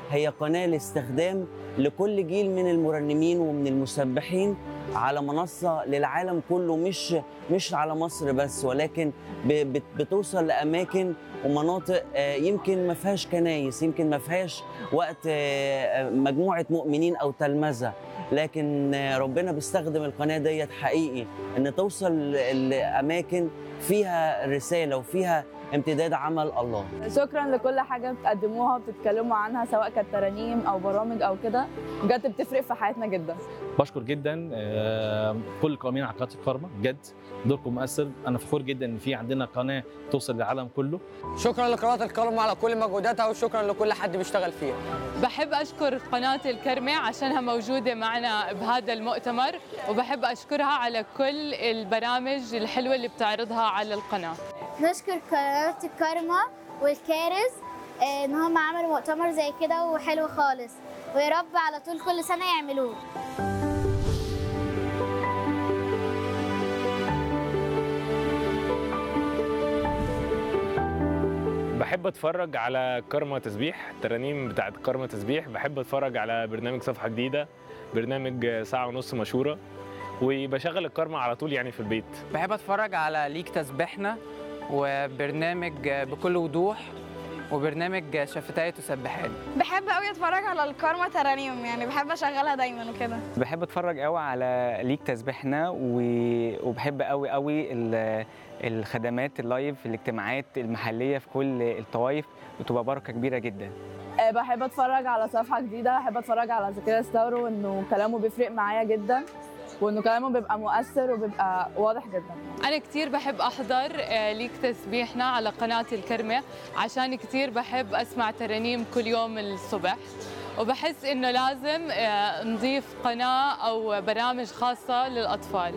هي قناه لاستخدام لكل جيل من المرنمين ومن المسبحين على منصه للعالم كله مش مش على مصر بس ولكن ب- بت- بتوصل لاماكن ومناطق آه، يمكن ما فيهاش كنايس يمكن ما فيهاش وقت آه، مجموعه مؤمنين او تلمذه لكن آه، ربنا بيستخدم القناه ديت حقيقي ان توصل ل- لاماكن فيها رساله وفيها امتداد عمل الله شكرا لكل حاجه بتقدموها وبتتكلموا عنها سواء كانت ترانيم او برامج او كده بجد بتفرق في حياتنا جدا بشكر جدا آه، كل القائمين على قناه الكارما بجد دوركم مؤثر انا فخور جدا ان في عندنا قناه توصل للعالم كله شكرا لقناه الكرم على كل مجهوداتها وشكرا لكل حد بيشتغل فيها بحب أشكر قناة الكرمة عشانها موجودة معنا بهذا المؤتمر وبحب أشكرها على كل البرامج الحلوة اللي بتعرضها على القناة نشكر قناة الكارما والكارز آه، ان هم عملوا مؤتمر زي كده وحلو خالص ويا رب على طول كل سنة يعملوه بحب اتفرج على كارما تسبيح الترانيم بتاعت كارما تسبيح بحب اتفرج على برنامج صفحه جديده برنامج ساعه ونص مشهوره وبشغل الكارما على طول يعني في البيت بحب اتفرج على ليك تسبيحنا وبرنامج بكل وضوح وبرنامج شفتاية تسبحاني بحب قوي اتفرج على الكارما ترانيم يعني بحب اشغلها دايما وكده بحب اتفرج قوي على ليك تسبيحنا و- وبحب قوي قوي ال- الخدمات اللايف الاجتماعات المحلية في كل الطوائف بتبقى بركة كبيرة جدا آه، بحب اتفرج على صفحه جديده بحب اتفرج على زكريا ستاورو انه كلامه بيفرق معايا جدا وانه كلامه بيبقى مؤثر وبيبقى واضح جدا أنا كتير بحب أحضر آه، ليك تسبيحنا على قناة الكرمة عشان كتير بحب أسمع ترانيم كل يوم الصبح وبحس إنه لازم آه، نضيف قناة أو برامج خاصة للأطفال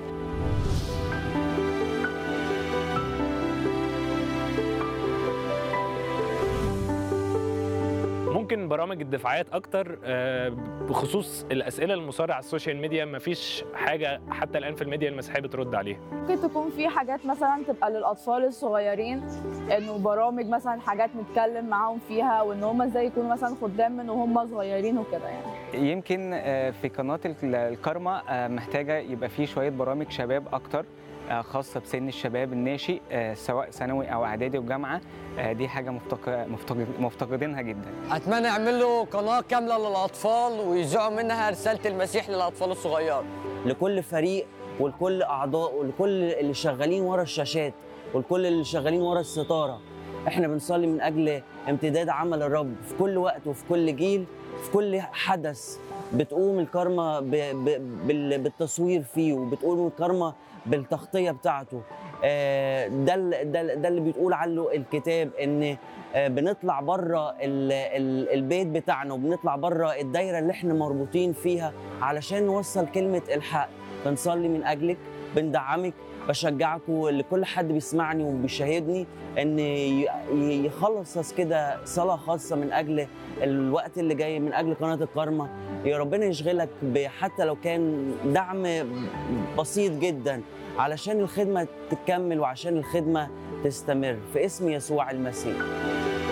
ممكن برامج الدفاعات اكتر آه، بخصوص الاسئله المثاره على السوشيال ميديا مفيش حاجه حتى الان في الميديا المسيحيه بترد عليها ممكن تكون في حاجات مثلا تبقى للاطفال الصغيرين انه برامج مثلا حاجات نتكلم معاهم فيها وان هم ازاي يكونوا مثلا خدام من وهم صغيرين وكده يعني يمكن آه، في قناة ال- الكارما آه، محتاجة يبقى فيه شوية برامج شباب أكتر آه، خاصة بسن الشباب الناشئ آه، سواء ثانوي أو إعدادي وجامعة آه، دي حاجة مفتق- مفتقد- مفتقدينها جدا اتمنى يعملوا قناه كامله للاطفال ويذيعوا منها رساله المسيح للاطفال الصغيره لكل فريق ولكل اعضاء ولكل اللي شغالين ورا الشاشات ولكل اللي شغالين ورا الستاره احنا بنصلي من اجل امتداد عمل الرب في كل وقت وفي كل جيل في كل حدث بتقوم الكارما ب... ب... بال... بالتصوير فيه وبتقوم الكارما بالتغطيه بتاعته آه، ده ال- ده ال- ده اللي بيتقول عنه الكتاب ان آه، بنطلع بره ال... ال... البيت بتاعنا وبنطلع بره الدايره اللي احنا مربوطين فيها علشان نوصل كلمه الحق بنصلي من اجلك بندعمك بشجعكم لكل حد بيسمعني وبيشاهدني ان ي- ي- يخلص كده صلاه خاصه من اجل الوقت اللي جاي من اجل قناه الكارما يا ربنا يشغلك ب- حتى لو كان دعم بسيط جدا علشان الخدمه تكمل وعشان الخدمه تستمر في اسم يسوع المسيح